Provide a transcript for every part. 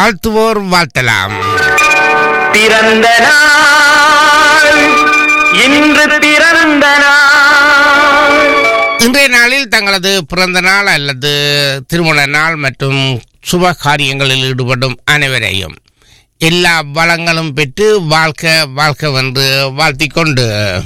வாழ்த்துவோர் வாழ்த்தலாம் பிறந்த நாள் இன்று பிறந்த நாள் இன்றைய நாளில் தங்களது பிறந்த நாள் அல்லது திருமண நாள் மற்றும் சுப காரியங்களில் ஈடுபடும் அனைவரையும் எல்லா வளங்களும் பெற்று வாழ்க்க வாழ்க்க வென்று வாழ்த்திக் கொண்டு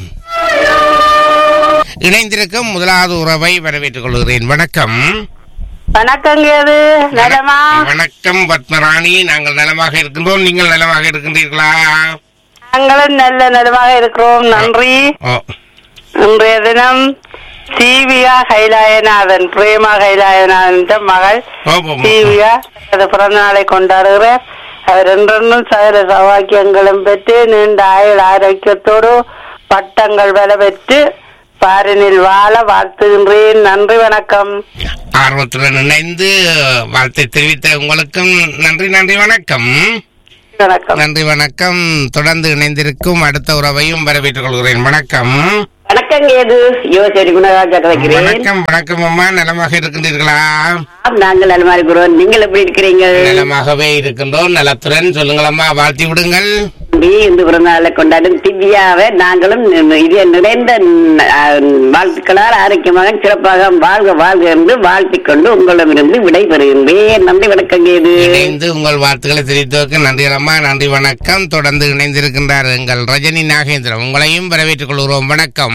இணைந்திருக்கும் முதலாவது உறவை வரவேற்றுக் கொள்கிறேன் வணக்கம் வணக்கங்க அது நலமா வணக்கம் பத்மராணி நாங்கள் நலமாக இருக்கின்றோம் நீங்கள் நலமாக இருக்கின்றீர்களா நாங்களும் நல்ல நலமாக இருக்கிறோம் நன்றி ஓ இன்றைய தினம் சீவியா கைலாயநாதன் பிரேமா கைலாயநாதன் மகள் ஓ, ஓ, ஓ. சீவியா அது பிறந்த நாளை கொண்டாடுகிறார் அவர் என்றென்றும் சகல சௌபாக்கியங்களும் பெற்று நீண்ட ஆயுள் ஆரோக்கியத்தோடு பட்டங்கள் பல பெற்று பாரினில் வாழ வாழ்த்துகின்றேன் நன்றி வணக்கம் ஆர்வத்துடன் இணைந்து வாழ்த்தை தெரிவித்த உங்களுக்கும் நன்றி நன்றி வணக்கம் வணக்கம் நன்றி வணக்கம் தொடர்ந்து இணைந்திருக்கும் அடுத்த உறவையும் வரவேற்றுக் கொள்கிறேன் வணக்கம் வணக்கம் கேது யோசரி குணராஜா கிடைக்கிறேன் வணக்கம் வணக்கம் அம்மா நலமாக இருக்கின்றீர்களா நாங்கள் நலமா இருக்கிறோம் நீங்கள் எப்படி இருக்கிறீங்க நலமாகவே இருக்கின்றோம் நலத்துடன் சொல்லுங்களம்மா வாழ்த்தி விடுங்கள் இந்து பிறந்தநாளை கொண்டாடும் திவ்யாவை நாங்களும் இது நிறைந்த அஹ், வாழ்த்துக்களால் ஆரோக்கியமாக சிறப்பாக வாழ்க வாழ்க என்று வாழ்த்திக் கொண்டு உங்களிடமிருந்து விடைபெறுகின்றேன் நன்றி வணக்கம் கேது இணைந்து உங்கள் வாழ்த்துக்களை தெரிவித்ததற்கு நன்றி அம்மா நன்றி வணக்கம் தொடர்ந்து இணைந்திருக்கின்றார் எங்கள் ரஜினி நாகேந்திரன் உங்களையும் வரவேற்றுக் கொள்கிறோம் வணக்கம்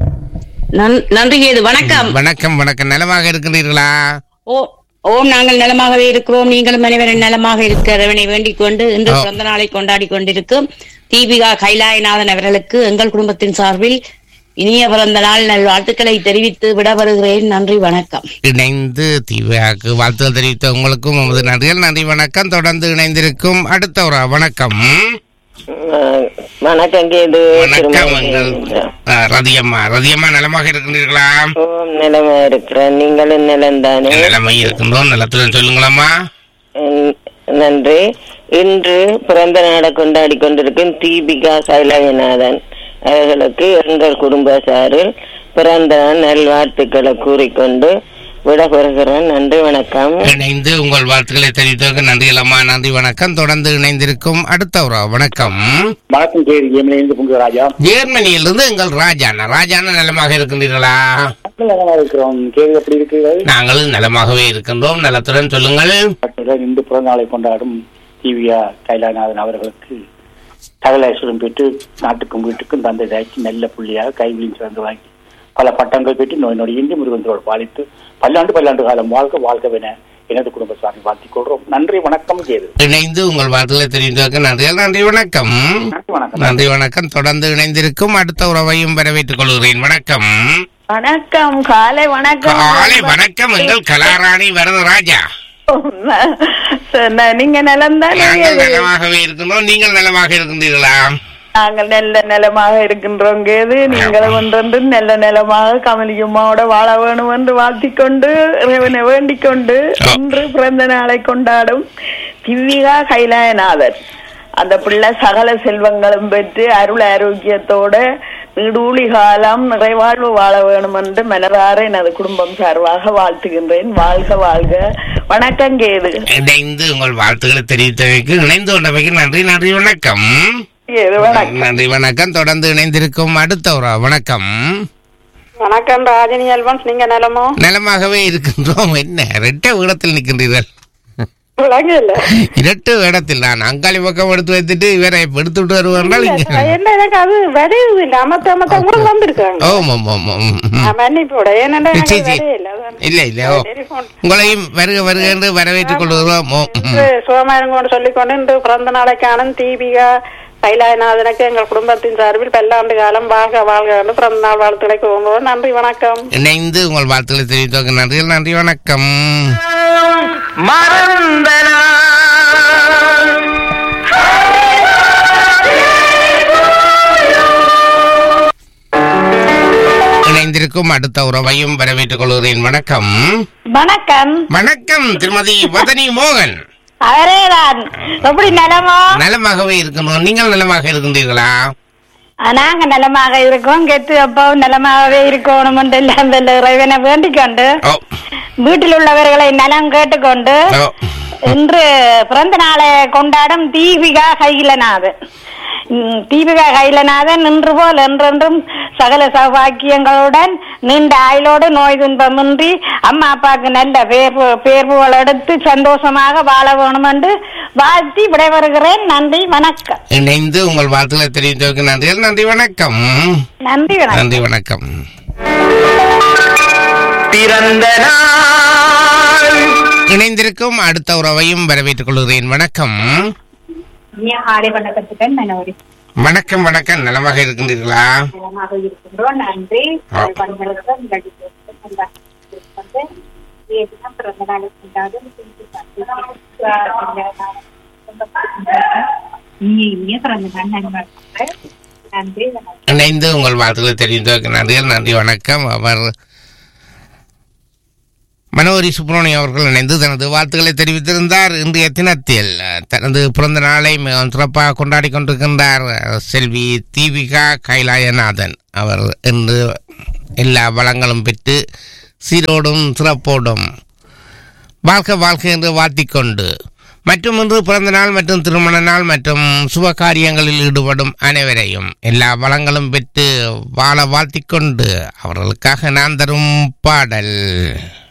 நன்றி கேது வணக்கம் வணக்கம் வணக்கம் நலமாக இருக்கின்றீர்களா ஓ ஓம் நாங்கள் நலமாகவே இருக்கிறோம் நீங்களும் அனைவரும் நலமாக இருக்கிறவனை வேண்டிக் கொண்டு இன்று ஆ. பிறந்த நாளை கொண்டாடி கொண்டிருக்கும் தீபிகா கைலாயநாதன் அவர்களுக்கு எங்கள் குடும்பத்தின் சார்பில் இனிய பிறந்த நாள் நல்வாழ்த்துக்களை தெரிவித்து விடவருகிறேன் நன்றி வணக்கம் இணைந்து தீவியாக்கு வாழ்த்துக்கள் தெரிவித்த உங்களுக்கும் நமது நன்றிகள் நன்றி வணக்கம் தொடர்ந்து இணைந்திருக்கும் அடுத்த ஒரு வணக்கம் வணக்கம் கேது வணக்கம் எங்கள் ஆ, ரதியம்மா ரதியம்மா நலமாக இருக்கின்றீர்களா ஓம் நிலமா இருக்கிறேன் நீங்களும் நிலம்தானே நிலைமை இருக்கின்றோம் நலத்துடன் சொல்லுங்களம்மா நன்றி இன்று பிறந்த நாளை கொண்டாடி கொண்டிருக்கும் தீபிகா கைலாயநாதன் அவர்களுக்கு எங்கள் குடும்ப சாரில் பிறந்த நாள் நல்வாழ்த்துக்களை கூறிக்கொண்டு விடப்பெறுகிறேன் நன்றி வணக்கம் இணைந்து உங்கள் வாழ்த்துக்களை தெரிவித்ததற்கு நன்றிகள் அம்மா நன்றி வணக்கம் தொடர்ந்து இணைந்திருக்கும் அடுத்த ஒரு வணக்கம் வணக்கம் கேது எம்எல்ஏ புங்கராஜா ஜெர்மனியிலிருந்து எங்கள் ராஜாண்ணா ராஜாண்ணா நலமாக இருக்கின்றீர்களா நல்லா இருக்கிறோம் கேது எப்படி இருக்கிறீர்கள் நாங்களும் நலமாகவே இருக்கின்றோம் நலத்துடன் சொல்லுங்கள் பட்டியலில் இன்று பிறந்த நாளை கொண்டாடும் டிவியா கைலாநாதன் அவர்களுக்கு சகல ஐஸ்வரம் பெற்று நாட்டுக்கும் வீட்டுக்கும் தந்தை தாய்ச்சி நல்ல புள்ளியாக கைவியும் சிறந்து வாங்கி பல பட்டங்கள் பெற்று நோய் நொடியின்றி முருகந்தோடு பாலித்து பல்லாண்டு பல்லாண்டு காலம் வாழ்க வாழ்கவென எனது குடும்ப சாமி வாழ்த்திக் கொள்றோம் நன்றி வணக்கம் கேது இணைந்து உங்கள் வாழ்த்துக்களை தெரிவித்ததற்கு நன்றிகள் நன்றி வணக்கம் நன்றி வணக்கம் நன்றி வணக்கம் தொடர்ந்து இணைந்திருக்கும் அடுத்த உறவையும் வரவேற்றுக் கொள்கிறேன் வணக்கம் வணக்கம் காலை வணக்கம் காலை வணக்கம் எங்கள் கலாராணி வரதராஜா சரி, நீங்க நலம் தானே நாங்கள் நலமாகவே இருக்கின்றோம் நீங்கள் நலமாக இருக்கின்றீர்களா நாங்கள் நல்ல நிலமாக இருக்கின்றோம் கேது நீங்களும் ஒன்றொன்று நல்ல நிலமாக கமலியம்மாவோட வாழ வேணும் என்று வாழ்த்திக் கொண்டு இறைவனை வேண்டிக் கொண்டு ஆ. இன்று பிறந்த நாளை கொண்டாடும் திவ்யா கைலாயநாதன் அந்த பிள்ளை சகல செல்வங்களும் பெற்று அருள் ஆரோக்கியத்தோட நீடூழி காலம் நிறைவாழ்வு வாழ வேணும் என்று மனதார எனது குடும்பம் சார்பாக வாழ்த்துகின்றேன் வாழ்க வாழ்க வணக்கம் கேது இணைந்து உங்கள் வாழ்த்துக்களை தெரிவித்தவைக்கு இணைந்து கொண்டவைக்கு நன்றி நன்றி வணக்கம் கேது வணக்கம் நன்றி வணக்கம் தொடர்ந்து இணைந்திருக்கும் அடுத்த ஒரு வணக்கம் வணக்கம் ராஜினி அல்வன்ஸ் நீங்க நலமோ நலமாகவே இருக்கின்றோம் என்ன இரட்டை இடத்தில் நிற்கின்றீர்கள் விளங்கல இரட்டு இடத்தில் நான் அங்காளி பக்கம் எடுத்து வைத்துட்டு இவரை எடுத்து விட்டு வருவார்கள் இங்க என்ன எனக்கு அது வரையுது இல்ல அமத்த அமத்த உங்களுக்கு வந்திருக்காங்க ஓம் ஓம் ஓம் ஓம் ம். மன்னிப்போட ஏனென்றா எனக்கு சீ, சீ. வரையில அதான். இல்ல இல்ல ஓ டெலிபோன் உங்களையும் வருக வருக என்று வரவேற்றுக் கொள்கிறோம் ஓ, ம். சோமாயங்கோடு சொல்லிக்கொண்டு இன்று பிறந்த நாளைக்கான தீபிகா கைலாயநாதனுக்கு எங்கள் குடும்பத்தின் சார்பில் பல்லாண்டு காலம் வாழ்க வாழ்க என்று பிறந்த நாள் வாழ்த்துக்களை கூறுகிறோம் நன்றி வணக்கம் இணைந்து உங்கள் வாழ்த்துக்களை தெரிவித்தவங்க நன்றிகள் நன்றி வணக்கம் மறந்த நாள் இணைந்திருக்கும் அடுத்த உறவையும் வரவேற்றுக் கொள்கிறேன் வணக்கம் வணக்கம் வணக்கம் திருமதி வதனி மோகன் அவரேதான் எப்படி நலமோ நலமாகவே இருக்கணும் நீங்கள் நலமாக இருக்கின்றீர்களா நாங்க நலமாக இருக்கோம் கெட்டு அப்பாவும் நலமாகவே இருக்கணும் என்று எல்லாம் இந்த இறைவனை வேண்டிக் கொண்டு ஓ வீட்டில் உள்ளவர்களை நலம் கேட்டுக்கொண்டு ஓ இன்று பிறந்த நாளை கொண்டாடும் தீபிகா கைலநாதன் ம், தீபிகா கைலநாதன் இன்று போல் என்றென்றும் சகல சௌபாக்கியங்களுடன் நீண்ட ஆயுளோடு நோய் துன்பமின்றி அம்மா அப்பாவுக்கு நல்ல பேர் பு- பேர் புகழ் எடுத்து சந்தோஷமாக வாழ வேணும் என்று வாழ்த்தி விடைபெறுகிறேன் நன்றி வணக்கம் இணைந்து உங்கள் வாழ்த்துக்களை தெரிவித்ததற்கு நன்றிகள் நன்றி வணக்கம் நன்றி வணக்கம் நன்றி வணக்கம் பிறந்த நாள் இணைந்திருக்கும் அடுத்த உறவையும் வரவேற்றுக் கொள்கிறேன் வணக்கம் ஆடை வணக்கத்துடன் மனோரி வணக்கம் வணக்கம் நலமாக இருக்கின்றீர்களா நலமாக இருக்கின்றோம் நன்றி ஆ. பண்புகளுக்கு நிகழ்ச்சி வந்து ஏதினம் பிறந்த நாளை கொண்டாடும் இனிய இனிய பிறந்த நாள் நண்பர்கள் நன்றி வணக்கம் இணைந்து உங்கள் வாழ்த்துக்களை தெரிவித்ததற்கு நன்றிகள் நன்றி வணக்கம் அவர் மனோரி சுப்பிரமணியம் அவர்கள் இணைந்து தனது வாழ்த்துக்களை தெரிவித்திருந்தார் இன்றைய தினத்தில் தனது பிறந்த நாளை மிகவும் சிறப்பாக கொண்டாடி கொண்டிருக்கின்றார் செல்வி தீபிகா கைலாயநாதன் அவர் இன்று எல்லா வளங்களும் பெற்று சீரோடும் சிறப்போடும் வாழ்க்கை வாழ்க்கை என்று வாழ்த்திக்கொண்டு மற்றும் இன்று பிறந்த நாள் மற்றும் திருமண நாள் மற்றும் சுப காரியங்களில் ஈடுபடும் அனைவரையும் எல்லா வளங்களும் பெற்று வாழ வாழ்த்திக்கொண்டு அவர்களுக்காக நான் தரும் பாடல்